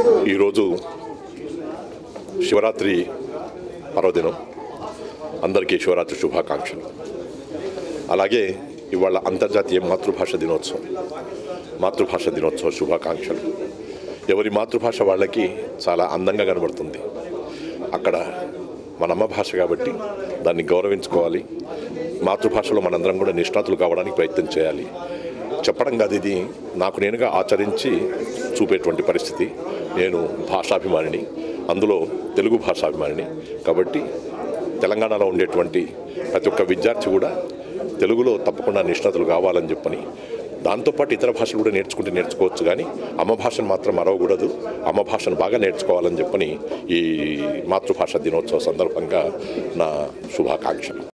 ఈరోజు శివరాత్రి పర్వదినం అందరికీ శివరాత్రి శుభాకాంక్షలు అలాగే ఇవాళ అంతర్జాతీయ మాతృభాష దినోత్సవం మాతృభాష దినోత్సవ శుభాకాంక్షలు ఎవరి మాతృభాష వాళ్ళకి చాలా అందంగా కనబడుతుంది అక్కడ మన అమ్మ భాష కాబట్టి దాన్ని గౌరవించుకోవాలి మాతృభాషలో మనందరం కూడా నిష్ణాతులు కావడానికి ప్రయత్నం చేయాలి చెప్పడం కాదు ఇది నాకు నేనుగా ఆచరించి చూపేటువంటి పరిస్థితి నేను భాషాభిమానిని అందులో తెలుగు భాషాభిమానిని కాబట్టి తెలంగాణలో ఉండేటువంటి ప్రతి ఒక్క విద్యార్థి కూడా తెలుగులో తప్పకుండా నిష్ణాతులు కావాలని చెప్పని దాంతోపాటు ఇతర భాషలు కూడా నేర్చుకుంటే నేర్చుకోవచ్చు కానీ అమ్మ భాషను మాత్రం మరవకూడదు అమ్మ భాషను బాగా నేర్చుకోవాలని చెప్పని ఈ మాతృభాష దినోత్సవ సందర్భంగా నా శుభాకాంక్షలు